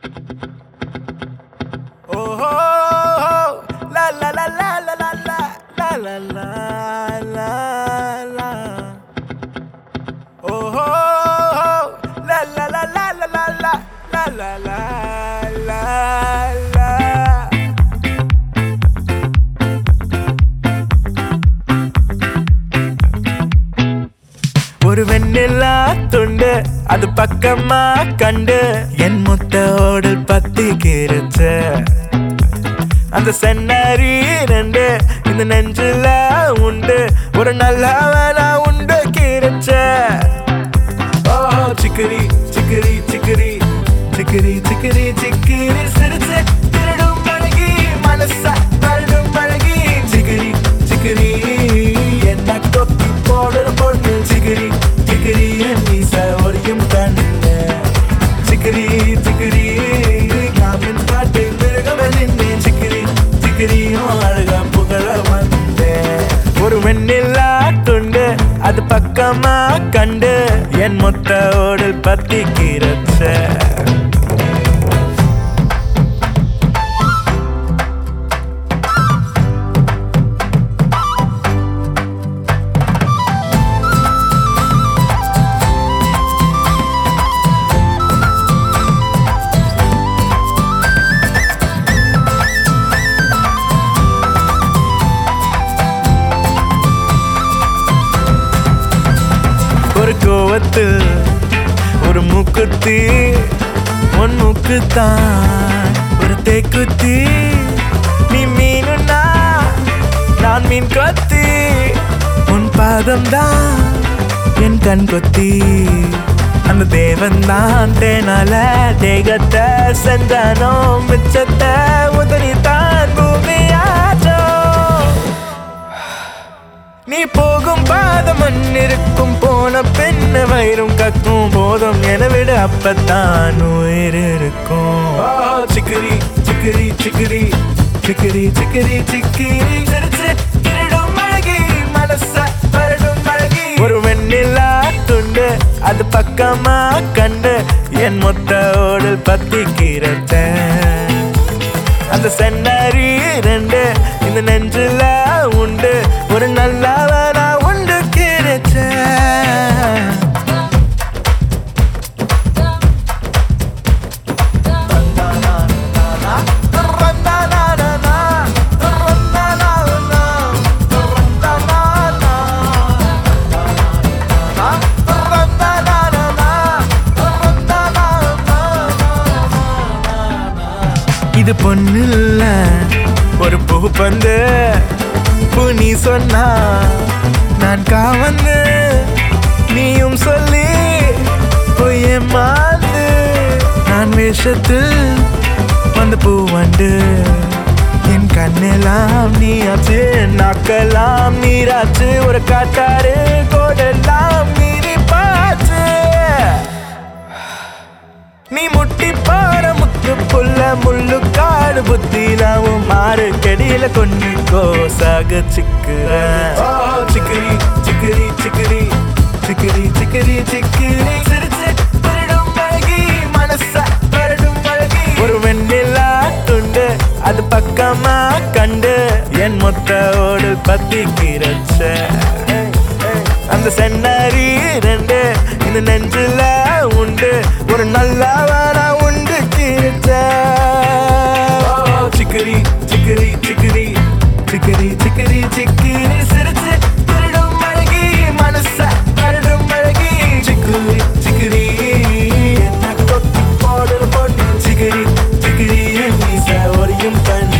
ஓஹோ லா லா லா லா லா லா லா லா லா லா லா லா ஓஹோ லா லா லா லா லா லா லா லா லா லா லா லா ஒரு வெண்ணிலா துண்டு அது பக்கமா கண்டு என் முத்தோடு பத்தி கிருச்ச அந்த சென்னரி ரெண்டு இந்த நெஞ்சில உண்டு ஒரு நல்லவனா உண்டு கிருச்ச ஓ சிக்கரி சிக்கரி சிக்கரி சிக்கரி சிக்கரி சிக்கரி சிரிச்சு திருடும் அழகி மனச வருடும் அழகி சிக்கரி சிக்கரி என்ன கொத்தி போடுற பொண்ணு சிக்கரி சிக்கரி என் மீச ஒரியும் கண்ணு சிக்கரி சிக்கரி காமின் பாட்டு மிருகம் நின்னேன் சிக்கரி சிக்கரியும் அழகா புகழ வந்தேன் ஒரு வெண்ணிலா துண்டு அது பக்கமா கண்டு என் மொத்த ஓடல் பத்தி கிரச்ச ஒரு கோவத்தில் ஒரு மூக்குத்தி உன் மூக்குத்தான் ஒரு தேக்குத்தி நீ மீனுன்னா நான் மீன் கொத்தி உன் பாதம் தான் என் கண் கொத்தி அந்த தேவன் தான் தேனால தேகத்தை செஞ்சானோ மிச்சத்தை உதறி தான் பூமியாச்சோ நீ போகும் பாதம் இருக்கும் போன பெண்ண வயிறும் கக்கும் போதும் என விட அப்பத்தான் உயிர் இருக்கும் ஓ, சிக்கிரி சிக்கிரி சிக்கிரி சிக்கிரி சிக்கிரி சிக்கிரி சிரிச்சு திருடும் அழகி மனச வருடும் அழகி ஒரு வெண்ணிலா துண்டு அது பக்கமா கண்டு என் மொத்த ஓடல் பத்தி கிரச்ச அந்த சென்னரி ரெண்டு இந்த நெஞ்சில உண்டு ஒரு நல்லவனா உண்டு கிடைச்ச இது பொண்ணு இல்ல ஒரு பூ பந்து பூ நீ சொன்னா நான் காவந்து நீயும் சொல்லி பொய்ய மாந்து நான் வேஷத்தில் வந்த பூ வண்டு என் கண்ணெல்லாம் நீயாச்சு நாக்கெல்லாம் நீராச்சு ஒரு காட்டாரு கோடெல்லாம் மீறி பாச்சு நீ முட்டி பாற முத்து புல்ல முள்ளு காடு புத்திலாவும் மாறு கெடியில கொண்டு கோசாக சிக்குற சிக்கிரி சிக்கிரி சிக்கிரி சிக்கிரி சிக்கிரி சிக்கிரி சிரிச்சு திருடும் அழகி மனச வருடும் அழகி ஒரு வெண்ணிலா துண்டு அது பக்கமா கண்டு என் மொத்த ஓடு பத்தி கிரச்ச அந்த சென்னரி ரெண்டு இந்த நெஞ்சில உண்டு ஒரு நல்லவனா உண்டு கிழிச்ச சிக்கரி சிக்கரி சிக்கரி சிக்கரி சிக்கரி சிக்கரி சிரிச்சு திருடும் அழகி மனச வருடும் அழகி சிக்கரி சிக்கரி என்ன கொத்தி போடுற பொண்ணு சிக்கரி சிக்கரி என் மீச ஒரியும் கண்ணு